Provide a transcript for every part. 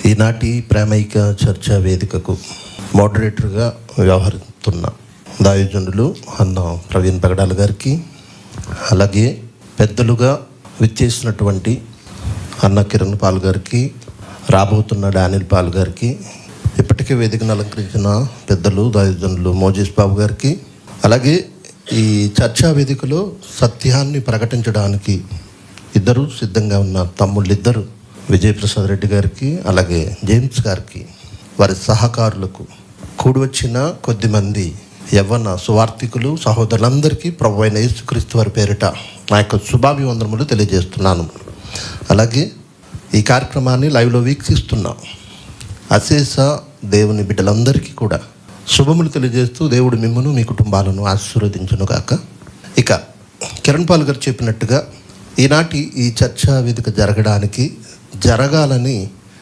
ఈనాటి ప్రేమైక చర్చా వేదికకు మోడరేటర్గా వ్యవహరిస్తున్న దాయుజనులు అన్న ప్రవీణ్ పగడాల గారికి అలాగే పెద్దలుగా విచ్చేసినటువంటి అన్న కిరణ్ పాల్ గారికి రాబోతున్న డానిల్ పాల్ గారికి ఇప్పటికే వేదికను అలంకరించిన పెద్దలు దాయుజనులు మోజీస్ బాబు గారికి అలాగే ఈ చర్చా వేదికలో సత్యాన్ని ప్రకటించడానికి ఇద్దరు సిద్ధంగా ఉన్న తమ్ముళ్ళిద్దరు విజయప్రసాద్ రెడ్డి గారికి అలాగే జేమ్స్ గారికి వారి సహకారులకు కూడి వచ్చిన కొద్దిమంది యవ్వన సువార్థికులు సహోదరులందరికీ ప్రభు అయిన యేసుక్రీస్తు వారి పేరిట నా యొక్క శుభాభివందనములు తెలియజేస్తున్నాను అలాగే ఈ కార్యక్రమాన్ని లైవ్లో వీక్షిస్తున్నాం అశేష దేవుని బిడ్డలందరికీ కూడా శుభములు తెలియజేస్తూ దేవుడు మిమ్మను మీ కుటుంబాలను ఆశీర్వదించును గాక ఇక కిరణ్ పాల్ గారు చెప్పినట్టుగా ఈనాటి ఈ చర్చా వేదిక జరగడానికి జరగాలని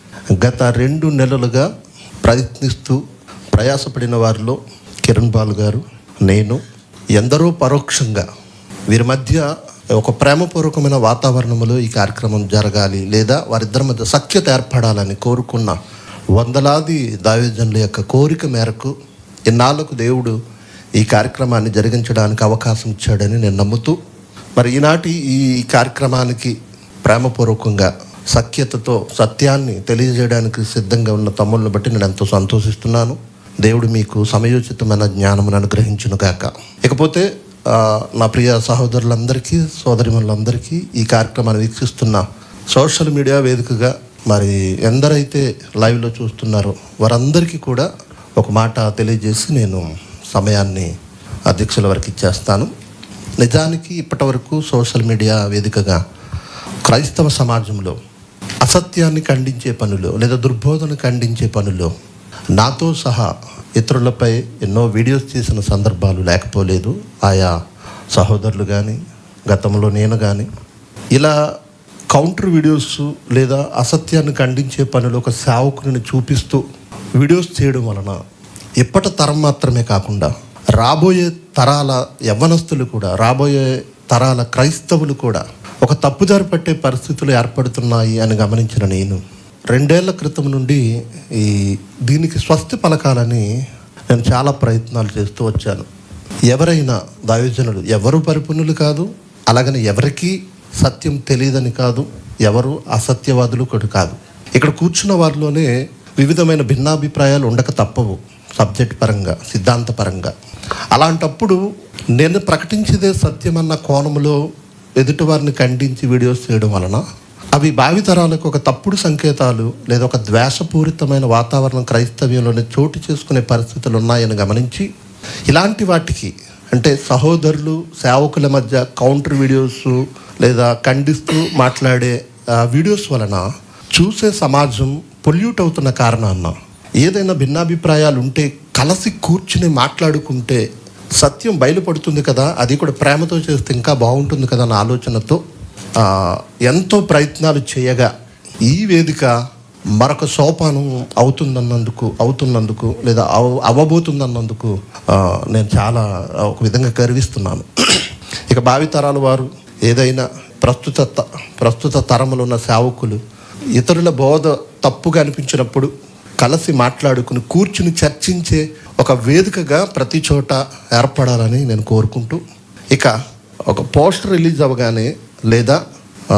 గత రెండు నెలలుగా ప్రయత్నిస్తూ ప్రయాసపడిన వారిలో కిరణ్ పాల్ గారు నేను ఎందరో పరోక్షంగా వీరి మధ్య ఒక ప్రేమపూర్వకమైన వాతావరణంలో ఈ కార్యక్రమం జరగాలి లేదా వారిద్దరి మధ్య సఖ్యత ఏర్పడాలని కోరుకున్న వందలాది దావేజనుల యొక్క కోరిక మేరకు ఇన్నాళ్లకు దేవుడు ఈ కార్యక్రమాన్ని జరిగించడానికి అవకాశం ఇచ్చాడని నేను నమ్ముతూ మరి ఈనాటి ఈ కార్యక్రమానికి ప్రేమపూర్వకంగా సఖ్యతతో సత్యాన్ని తెలియజేయడానికి సిద్ధంగా ఉన్న తమ్ముళ్ళని బట్టి నేను ఎంతో సంతోషిస్తున్నాను దేవుడు మీకు సమయోచితమైన జ్ఞానమును అనుగ్రహించును గాక ఇకపోతే ఆ, నా ప్రియ సహోదరులందరికీ సోదరిమణులందరికీ ఈ కార్యక్రమాన్ని వీక్షిస్తున్న సోషల్ మీడియా వేదికగా మరి ఎందరైతే లైవ్లో చూస్తున్నారో వారందరికీ కూడా ఒక మాట తెలియజేసి నేను సమయాన్ని అధ్యక్షుల వరకు ఇచ్చేస్తాను నిజానికి ఇప్పటివరకు సోషల్ మీడియా వేదికగా క్రైస్తవ సమాజంలో అసత్యాన్ని ఖండించే పనులు లేదా దుర్బోధన ఖండించే పనులు నాతో సహా ఇతరులపై ఎన్నో వీడియోస్ చేసిన సందర్భాలు లేకపోలేదు ఆయా సహోదరులు కానీ గతంలో నేను కానీ ఇలా కౌంటర్ వీడియోస్ లేదా అసత్యాన్ని ఖండించే పనులు ఒక సేవకుని చూపిస్తూ వీడియోస్ చేయడం వలన ఇప్పటి తరం మాత్రమే కాకుండా రాబోయే తరాల యవ్వనస్తులు కూడా రాబోయే తరాల క్రైస్తవులు కూడా ఒక తప్పుదారి పట్టే పరిస్థితులు ఏర్పడుతున్నాయి అని గమనించిన నేను రెండేళ్ల క్రితం నుండి ఈ దీనికి స్వస్తి పలకాలని నేను చాలా ప్రయత్నాలు చేస్తూ వచ్చాను ఎవరైనా దైవజనులు ఎవరు పరిపూర్ణులు కాదు అలాగని ఎవరికి సత్యం తెలియదని కాదు ఎవరు అసత్యవాదులు కూడా కాదు ఇక్కడ కూర్చున్న వారిలోనే వివిధమైన భిన్నాభిప్రాయాలు ఉండక తప్పవు సబ్జెక్ట్ పరంగా సిద్ధాంత పరంగా అలాంటప్పుడు నేను ప్రకటించేదే సత్యమన్న కోణంలో ఎదుటివారిని ఖండించి వీడియోస్ చేయడం వలన అవి భావితరాలకు ఒక తప్పుడు సంకేతాలు లేదా ఒక ద్వేషపూరితమైన వాతావరణం క్రైస్తవ్యంలోనే చోటు చేసుకునే పరిస్థితులు ఉన్నాయని గమనించి ఇలాంటి వాటికి అంటే సహోదరులు సేవకుల మధ్య కౌంటర్ వీడియోస్ లేదా ఖండిస్తూ మాట్లాడే ఆ, వీడియోస్ వలన చూసే సమాజం పొల్యూట్ అవుతున్న కారణాన్న ఏదైనా భిన్నాభిప్రాయాలు ఉంటే కలిసి కూర్చుని మాట్లాడుకుంటే సత్యం బయలుపడుతుంది కదా అది కూడా ప్రేమతో చేస్తే ఇంకా బాగుంటుంది కదా అన్న ఆలోచనతో ఆ, ఎంతో ప్రయత్నాలు చేయగా ఈ వేదిక మరొక సోపానం అవుతుందన్నందుకు అవుతున్నందుకు లేదా అవ అవ్వబోతుందన్నందుకు ఆ, నేను చాలా ఒక విధంగా గర్విస్తున్నాను ఇక భావితరాల వారు ఏదైనా ప్రస్తుత త- ప్రస్తుత తరములో ఉన్న సేవకులు ఇతరుల బోధ తప్పుగా అనిపించినప్పుడు కలిసి మాట్లాడుకుని కూర్చుని చర్చించే ఒక వేదికగా ప్రతి చోట ఏర్పడాలని నేను కోరుకుంటూ ఇక ఒక పోస్టర్ రిలీజ్ అవ్వగానే లేదా ఆ,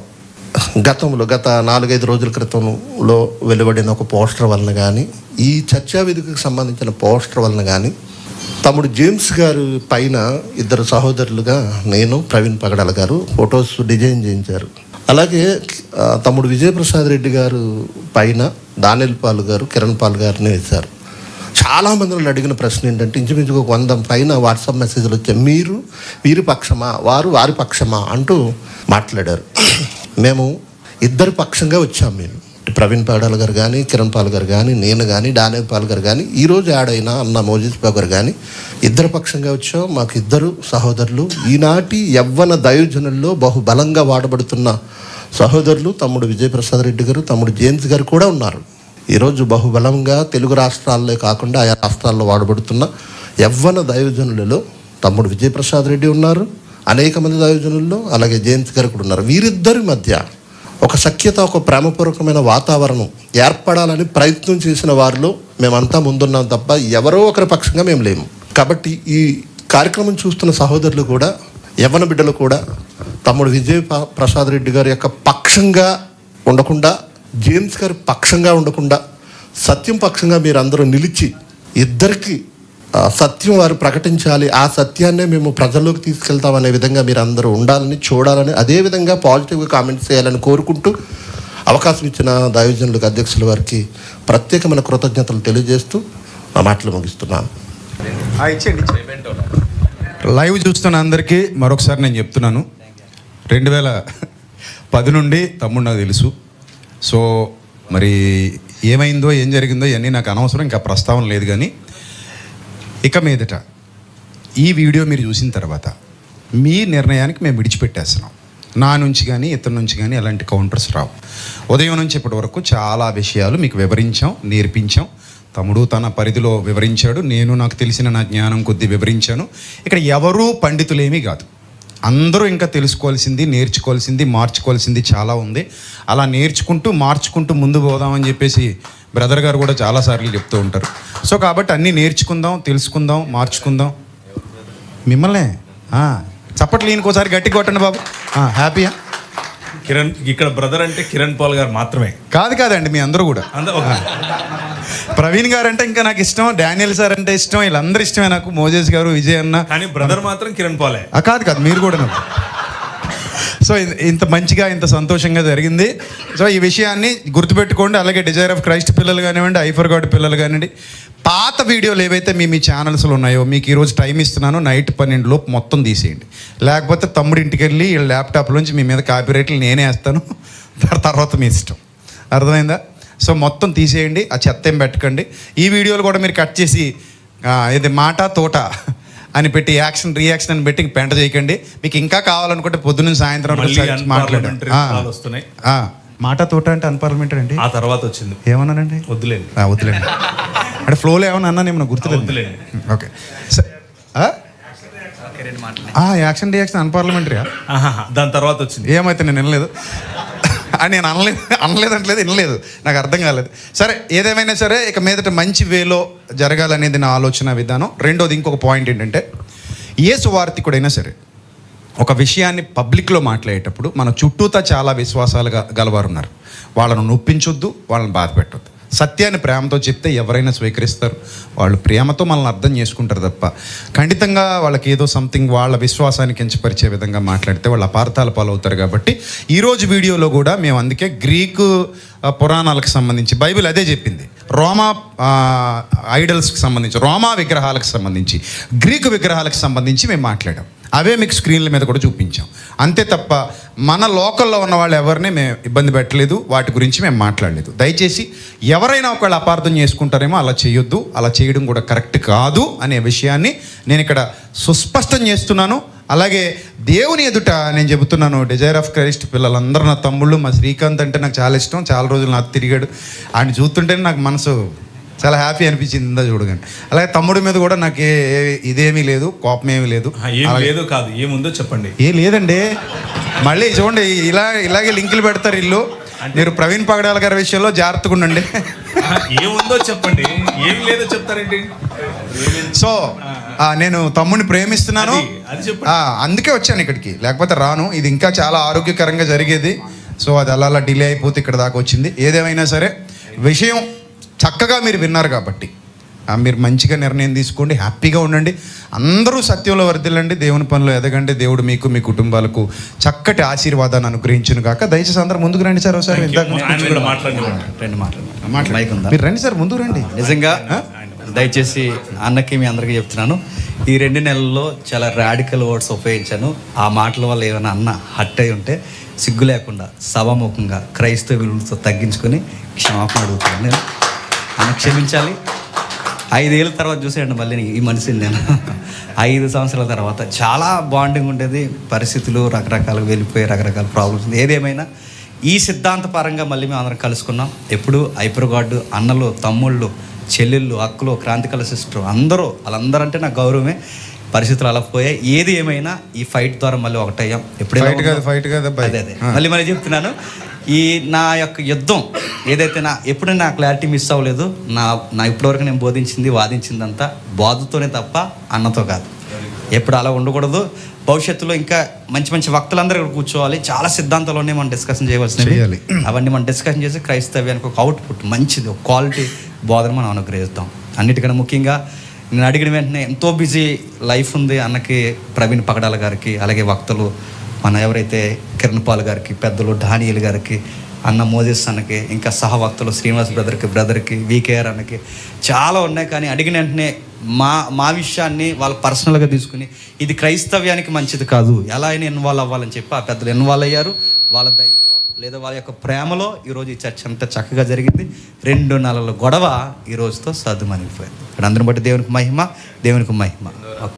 గతంలో గత నాలుగైదు రోజుల క్రితంలో వెలువడిన ఒక పోస్టర్ వలన కానీ ఈ చర్చా వేదికకు సంబంధించిన పోస్టర్ వలన కానీ తమ్ముడు జేమ్స్ గారు పైన ఇద్దరు సహోదరులుగా నేను ప్రవీణ్ పగడాల గారు ఫొటోస్ డిజైన్ చేయించారు అలాగే ఆ, తమ్ముడు విజయప్రసాద్ రెడ్డి గారు పైన దానిల్ పాల్ గారు కిరణ్ పాల్ గారిని వేశారు చాలా మంది నన్ను అడిగిన ప్రశ్న ఏంటంటే ఇంచుమించుకు ఒక వంద పైన వాట్సాప్ మెసేజ్లు వచ్చాయి మీరు వీరి పక్షమా వారు వారి పక్షమా అంటూ మాట్లాడారు మేము ఇద్దరి పక్షంగా వచ్చాం మేము ప్రవీణ్ పాడాల గారు కానీ కిరణ్ పాల్ గారు కానీ నేను కానీ డానే పాల్ గారు కానీ ఈరోజు యాడ్ అయిన అన్న మోజీస్ బాబు గారు కానీ ఇద్దరు పక్షంగా వచ్చాం మాకు ఇద్దరు సహోదరులు ఈనాటి యవ్వన దయోజనుల్లో బహుబలంగా వాడబడుతున్న సహోదరులు తమ్ముడు విజయప్రసాద్ రెడ్డి గారు తమ్ముడు జేమ్స్ గారు కూడా ఉన్నారు ఈరోజు బహుబలంగా తెలుగు రాష్ట్రాల్లో కాకుండా ఆయా రాష్ట్రాల్లో వాడబడుతున్న యవ్వన దైవజనులలో తమ్ముడు విజయప్రసాద్ రెడ్డి ఉన్నారు అనేక మంది దైవజనుల్లో అలాగే జేమ్స్ గారు కూడా ఉన్నారు వీరిద్దరి మధ్య ఒక సఖ్యత ఒక ప్రేమపూర్వకమైన వాతావరణం ఏర్పడాలని ప్రయత్నం చేసిన వారిలో మేమంతా ముందున్నాం తప్ప ఎవరో ఒకరి పక్షంగా మేము లేము కాబట్టి ఈ కార్యక్రమం చూస్తున్న సహోదరులు కూడా యవ్వన బిడ్డలు కూడా తమ్ముడు విజయ్ ప- ప్రసాద్ రెడ్డి గారి యొక్క పక్షంగా ఉండకుండా జేమ్స్ గారి పక్షంగా ఉండకుండా సత్యం పక్షంగా మీరు అందరూ నిలిచి ఇద్దరికి ఆ సత్యం వారు ప్రకటించాలి ఆ సత్యాన్నే మేము ప్రజల్లోకి తీసుకెళ్తామనే విధంగా మీరు అందరూ ఉండాలని చూడాలని అదే విధంగా పాజిటివ్గా కామెంట్స్ చేయాలని కోరుకుంటూ అవకాశం ఇచ్చిన దైవజనులకు అధ్యక్షుల వారికి ప్రత్యేకమైన కృతజ్ఞతలు తెలియజేస్తూ ఆ మాటలు ముగిస్తున్నాను ఇచ్చేయండి లైవ్ చూస్తున్న అందరికీ మరొకసారి నేను చెప్తున్నాను రెండు వేల పది నుండి తమ్ముడు నాకు తెలుసు సో మరి ఏమైందో ఏం జరిగిందో ఇవన్నీ నాకు అనవసరం ఇంకా ప్రస్తావన లేదు కానీ ఇక మీదట ఈ వీడియో మీరు చూసిన తర్వాత మీ నిర్ణయానికి మేము విడిచిపెట్టేస్తున్నాం నా నుంచి కానీ ఇతని నుంచి కానీ ఎలాంటి కౌంటర్స్ రావు ఉదయం నుంచి ఇప్పటి వరకు చాలా విషయాలు మీకు వివరించాం నేర్పించాం తమ్ముడు తన పరిధిలో వివరించాడు నేను నాకు తెలిసిన నా జ్ఞానం కొద్ది వివరించాను ఇక్కడ ఎవరూ పండితులేమీ కాదు అందరూ ఇంకా తెలుసుకోవాల్సింది నేర్చుకోవాల్సింది మార్చుకోవాల్సింది చాలా ఉంది అలా నేర్చుకుంటూ మార్చుకుంటూ ముందు పోదామని చెప్పేసి బ్రదర్ గారు కూడా చాలాసార్లు చెప్తూ ఉంటారు సో కాబట్టి అన్నీ నేర్చుకుందాం తెలుసుకుందాం మార్చుకుందాం మిమ్మల్నే ఆ, చప్పట్లు ఈయనకోసారి గట్టి కొట్టండి బాబు ఆ, హ్యాపీయా కిరణ్ ఇక్కడ బ్రదర్ అంటే కిరణ్ పాల్ గారు మాత్రమే కాదు కాదండి మీ అందరూ కూడా అంద ఒక ప్రవీణ్ గారు అంటే ఇంకా నాకు ఇష్టం డానియల్ సార్ అంటే ఇష్టం వీళ్ళందరూ ఇష్టమే నాకు మోజేస్ గారు విజయ్ అన్న కానీ బ్రదర్ మాత్రం కిరణ్ పాలే ఆ, కాదు కాదు మీరు కూడా నాకు సో ఇ- ఇంత మంచిగా ఇంత సంతోషంగా జరిగింది సో ఈ విషయాన్ని గుర్తుపెట్టుకోండి అలాగే డిజైర్ ఆఫ్ క్రైస్ట్ పిల్లలు కానివ్వండి ఐఫర్ గాడ్ పిల్లలు కానివ్వండి పాత వీడియోలు ఏవైతే మీ మీ ఛానల్స్లో ఉన్నాయో మీకు ఈరోజు టైం ఇస్తున్నాను నైట్ పన్నెండు లోపు మొత్తం తీసేయండి లేకపోతే తమ్ముడి ఇంటికి వెళ్ళి వీళ్ళ ల్యాప్టాప్లోంచి మీ మీద కాపీరైట్లు నేనే వేస్తాను దాని తర్వాత మీ ఇష్టం అర్థమైందా సో మొత్తం తీసేయండి ఆ చెత్త ఏం పెట్టకండి ఈ వీడియోలు కూడా మీరు కట్ చేసి ఆ, ఇది మాట తోట అని పెట్టి యాక్షన్ రియాక్షన్ అని పెట్టి పెంట చేయకండి మీకు ఇంకా కావాలనుకుంటే పొద్దున్న సాయంత్రం వరకు మళ్ళీ search మాట్లాడండి unparliamentary ఆ, కాల్ వస్తున్నాయి. ఆ, మాట తోట అంటే అన్పార్లమెంటరీ అండి ఆ తర్వాత వచ్చింది ఏమన్నానండి వద్దులేండి ఆ, వద్దులేండి అంటే ఫ్లోలో ఏమన్నా అన్నా నేను గుర్తులేదు వద్దులేండి. ఓకే స- ఆ? ఆ, యాక్షన్ రియాక్షన్ అన్పార్లమెంటరీయా ఆహాహా, దాని తర్వాత వచ్చింది ఏమైతే నేను వినలేదు అని నేను అనలేదు అనలేదు అంటలేదు వినలేదు నాకు అర్థం కాలేదు సరే ఏదేమైనా సరే ఇక మీదట మంచి వేలో జరగాలనేది నా ఆలోచన విధానం రెండోది ఇంకొక పాయింట్ ఏంటంటే ఏ సువార్థికుడైనా సరే ఒక విషయాన్ని పబ్లిక్లో మాట్లాడేటప్పుడు మన చుట్టూతా చాలా విశ్వాసాలు గ- గలవారు ఉన్నారు వాళ్ళను నొప్పించొద్దు వాళ్ళని బాధ పెట్టొద్దు సత్యాన్ని ప్రేమతో చెప్తే ఎవరైనా స్వీకరిస్తారు వాళ్ళు ప్రేమతో మనల్ని అర్థం చేసుకుంటారు తప్ప ఖండితంగా వాళ్ళకి ఏదో సంథింగ్ వాళ్ళ విశ్వాసాన్ని కించపరిచే విధంగా మాట్లాడితే వాళ్ళు అపార్థాల పాలవుతారు కాబట్టి ఈరోజు వీడియోలో కూడా మేము అందుకే గ్రీకు ఆ, పురాణాలకు సంబంధించి బైబిల్ అదే చెప్పింది రోమా ఆ, ఐడల్స్కి సంబంధించి రోమా విగ్రహాలకు సంబంధించి గ్రీకు విగ్రహాలకు సంబంధించి మేము మాట్లాడాం అవే మీకు స్క్రీన్ల మీద కూడా చూపించాం అంతే తప్ప మన లోకల్లో ఉన్న వాళ్ళు ఎవరిని మేము ఇబ్బంది పెట్టలేదు వాటి గురించి మేము మాట్లాడలేదు దయచేసి ఎవరైనా ఒకళ్ళు అపార్థం చేసుకుంటారేమో అలా చేయొద్దు అలా చేయడం కూడా కరెక్ట్ కాదు అనే విషయాన్ని నేను ఇక్కడ సుస్పష్టం చేస్తున్నాను అలాగే దేవుని ఎదుట నేను చెబుతున్నాను డిజైర్ ఆఫ్ క్రైస్ట్ పిల్లలందరూ నా తమ్ముళ్ళు మా శ్రీకాంత్ అంటే నాకు చాలా ఇష్టం చాలా రోజులు నాకు తిరిగాడు ఆయన చూస్తుంటేనే నాకు మనసు చాలా హ్యాపీ అనిపించింది ఇందా చూడగానే అలాగే తమ్ముడి మీద కూడా నాకు ఏ ఏ- ఇదేమీ లేదు కోపం ఏమీ లేదు ఆ, ఏం లేదు కాదు ఏముందో చెప్పండి ఏ లేదండి మళ్ళీ చూడండి ఇలా ఇలాగే లింకులు పెడతారు ఇల్లు మీరు ప్రవీణ్ పగడాల గారి విషయంలో జాగ్రత్తగా ఉండండి ఆ, ఏముందో చెప్పండి ఏం లేదో చెప్తారేంటి సో ఆ, నేను తమ్ముడిని ప్రేమిస్తున్నాను అది- అది చెప్పండి. ఆ, అందుకే వచ్చాను ఇక్కడికి లేకపోతే రాను ఇది ఇంకా చాలా ఆరోగ్యకరంగా జరిగేది సో అది అలా అలా డిలే అయిపోతే ఇక్కడ దాకా వచ్చింది ఏదేమైనా సరే విషయం చక్కగా మీరు విన్నారు కాబట్టి ఆ, మీరు మంచిగా నిర్ణయం తీసుకోండి హ్యాపీగా ఉండండి అందరూ సత్యంలో వర్దిల్లండి దేవుని పనులు ఎదగండి దేవుడు మీకు మీ కుటుంబాలకు చక్కటి ఆశీర్వాదాన్ని అనుగ్రహించును కాక దయచేసి అందరూ ముందుకు రండి సార్ ఒకసారి ఇందాక ఆయన కూడా మాట్లాడినివ్వండి రెండు మాటలు మాట్లాడండి. మైక్ ఉందా మీరు రండి సార్ ముందుకు రండి నిజంగా దయచేసి అన్నకి మీ అందరికీ చెప్తున్నాను ఈ రెండు నెలల్లో చాలా రాడికల్ వర్డ్స్ ఉపయోగించాను ఆ మాటల వల్ల ఏమైనా అన్న హట్ అయి ఉంటే సిగ్గు లేకుండా సభాముఖంగా క్రైస్తవ విలువలతో తగ్గించుకొని క్షమాపణ అడుగుతున్నాను నేను అన్న క్షమించాలి ఐదేళ్ళ తర్వాత చూసేయండి మళ్ళీ ఈ మనిషిని నేను ఐదు సంవత్సరాల తర్వాత చాలా బాండింగ్ ఉండేది పరిస్థితులు రకరకాలుగా వెళ్ళిపోయి రకరకాల ప్రాబ్లమ్స్ ఏదేమైనా ఈ సిద్ధాంతపరంగా మళ్ళీ మేము అందరం కలుసుకున్నాం ఎప్పుడు ఐపర్గాడు అన్నలు తమ్ముళ్ళు చెల్లెళ్ళు అక్కలు క్రాంతికల సిస్టర్ అందరూ వాళ్ళందరూ అంటే నాకు గౌరవమే పరిస్థితులు అలా పోయాయి ఏది ఏమైనా ఈ ఫైట్ ద్వారా మళ్ళీ ఒకటయ్యాం ఎప్పుడైనా Fight కాదు, fight కాదు అబ్బాయి. అదే అదే మళ్ళీ మళ్ళీ చెప్తున్నాను ఈ నా యొక్క యుద్ధం ఏదైతే నా ఎప్పుడు నా క్లారిటీ మిస్ అవ్వలేదు నా నా ఇప్పటివరకు నేను బోధించింది వాదించిందంతా బాధతోనే తప్ప అన్నతో కాదు ఎప్పుడు అలా ఉండకూడదు భవిష్యత్తులో ఇంకా మంచి మంచి వక్తలందరూ ఇక్కడ కూర్చోవాలి చాలా సిద్ధాంతాలోనే మనం డిస్కషన్ చేయవలసినవి చేయాలి. అవన్నీ మనం డిస్కషన్ చేసి క్రైస్తవ్యానికి ఒక అవుట్పుట్ మంచిది ఒక క్వాలిటీ బోధన మనం అనుగ్రహిస్తాం అన్నిటికన్నా ముఖ్యంగా నేను అడిగిన వెంటనే ఎంతో బిజీ లైఫ్ ఉంది అన్నకి ప్రవీణ్ పగడాల గారికి అలాగే వక్తలు మన ఎవరైతే కిరణ్ పాల్ గారికి పెద్దలు డానియల్ గారికి అన్న మోదీస్ అన్నకి ఇంకా సహవక్తలు శ్రీనివాస్ బ్రదర్కి బ్రదర్కి వికేఆర్ అన్నకి చాలా ఉన్నాయి కానీ అడిగిన వెంటనే మా మా విషయాన్ని వాళ్ళు పర్సనల్గా తీసుకుని ఇది క్రైస్తవ్యానికి మంచిది కాదు ఎలా అయినా ఇన్వాల్వ్ అవ్వాలని చెప్పి ఆ పెద్దలు ఇన్వాల్వ్ అయ్యారు వాళ్ళ దయలో లేదా వాళ్ళ యొక్క ప్రేమలో ఈరోజు ఈ చర్చ అంతా చక్కగా జరిగింది రెండు నెలల గొడవ ఈ రోజుతో సర్దుమనిగిపోయింది ఇక్కడ అందరిని బట్టి దేవునికి మహిమ దేవునికి మహిమ